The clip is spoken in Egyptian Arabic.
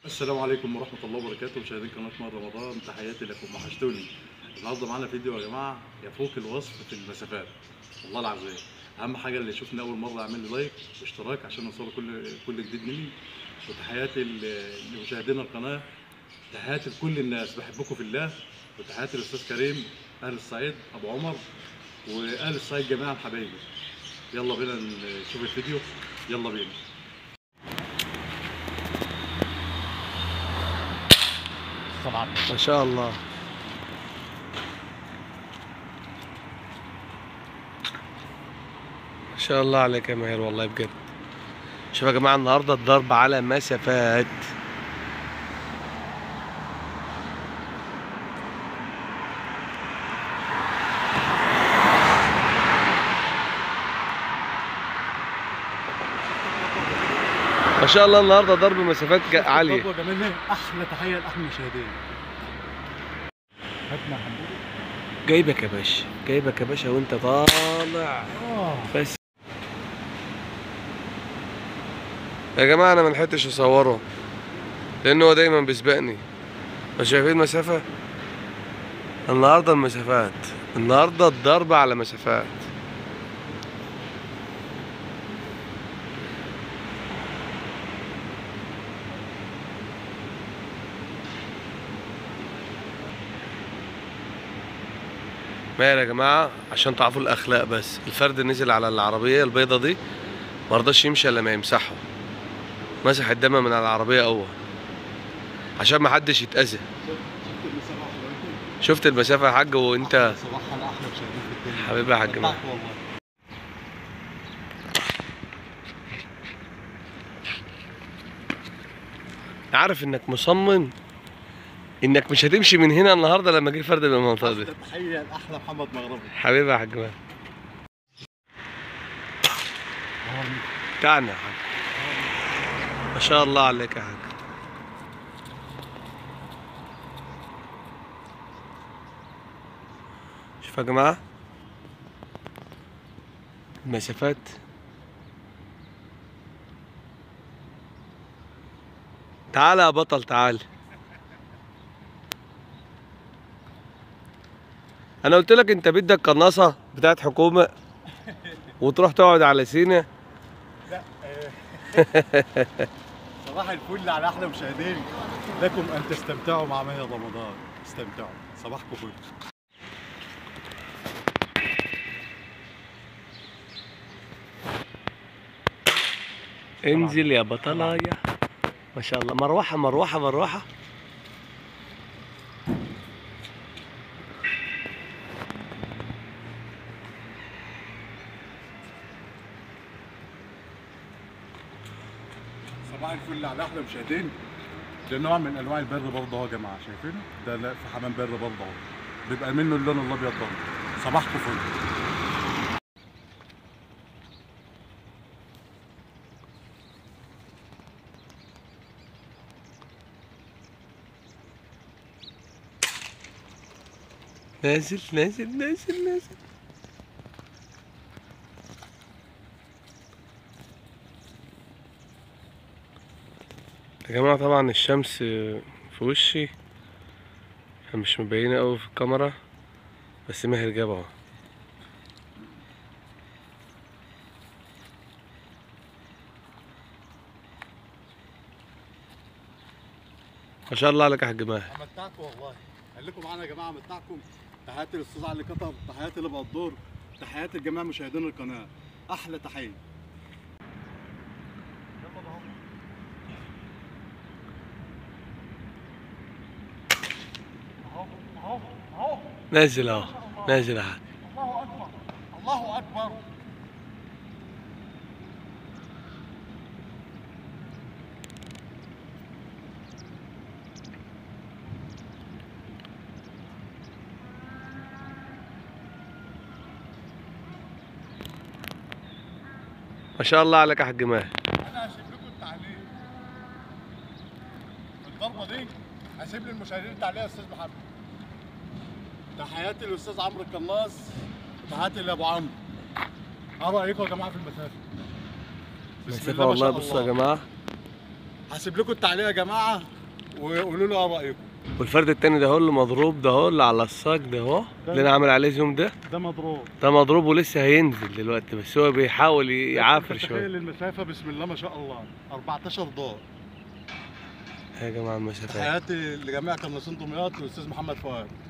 السلام عليكم ورحمة الله وبركاته مشاهدين قناة نار رمضان تحياتي لكم وحشتوني النهارده معانا فيديو يا جماعة يفوق الوصف في المسافات والله العظيم أهم حاجة اللي يشوفني أول مرة يعمل لي لايك واشتراك عشان يوصله كل كل جديد مني وتحياتي ل- لمشاهدينا القناة تحياتي لكل الناس بحبكم في الله وتحياتي للأستاذ كريم أهل الصعيد أبو عمر وأهل الصعيد جميعا حبايبي يلا بينا نشوف الفيديو يلا بينا ما شاء الله ما شاء الله عليك يا ماهر والله بجد شوف يا جماعه النهارده الضرب على مسافات ما شاء الله النهارده ضرب مسافات جا- عاليه طب جمالنا احلى تحيه لاحلى المشاهدين هاتنا يا حبيبي جايبك يا باشا جايبك يا باشا وانت طالع اه بس يا جماعة أنا ملحقتش أصوره لأن هو دايما بيسبقني مش شايفين المسافة؟ النهاردة المسافات النهاردة الضرب على مسافات ماهر يا جماعة عشان تعرفوا الأخلاق بس الفرد نزل على العربية البيضة دي مرضاش يمشي إلا ما يمسحه مسح الدم من على العربية أول عشان ما حدش يتأذى شفت المسافة يا حاج وأنت صباحها لاحلى مشاهدين في الدنيا حبيبي يا حاج ماهر. بتاعك والله عارف إنك مصمم إنك مش هتمشي من هنا النهاردة لما جه فرد من المنطقة دي أحلى تحيه لاحلى محمد مغربي حبيبي يا حاج ماهر تعالى يا حاج ما شاء الله عليك يا حاج شوف يا جماعة المسافات تعالى يا بطل تعالى انا قلت لك انت بدك قناصة بتاعت حكومة وتروح تقعد على سينا صباح الفل على احلى مشاهدين لكم ان تستمتعوا مع ماهر رمضان استمتعوا صباحكم فل انزل يا بطلايا ما شاء الله مروحة مروحة مروحة صباح الفل على احلى مشاهدين ده نوع من انواع البر برضه اهو يا جماعه شايفينه ده لا في حمام بر برضه اهو بيبقى منه اللون الابيض برضه صباحكم فل نازل نازل نازل نازل يا جماعة طبعا الشمس في وشي مش مبينة أوي في الكاميرا بس ماهر جاب اهو ما شاء الله عليك يا حاج ماهر امتعكم والله خليكم معانا يا جماعه امتعكم تحياتي للاستاذ علي قطر تحياتي لابو الدور تحياتي لجميع مشاهدين القناه احلى تحيه نازل اهو نازل اهو الله اكبر الله اكبر ما شاء الله عليك يا حاج ماهر انا هسيب لكم التعليق الضربه دي هسيب للمشاهدين التعليق يا استاذ محمد تحياتي للاستاذ عمرو القناص تحياتي لابو عمرو ايه رايكم يا جماعه في المسافه بسم مسافة الله ما والله شاء بصوا يا الله. جماعة هسيب لكم التعليق يا جماعه وقولوا له ايه رايكم والفرد التاني ده هو اللي مضروب ده هو اللي على الصاج ده هو اللي انا عامل عليه زوم ده ده مضروب ده مضروب ولسه هينزل دلوقتي بس هو بيحاول يعافر شويه تخيل المسافه بسم الله ما شاء الله 14 دور يا جماعه المسافات تحياتي لجميع قناصين دمياط والاستاذ محمد فؤاد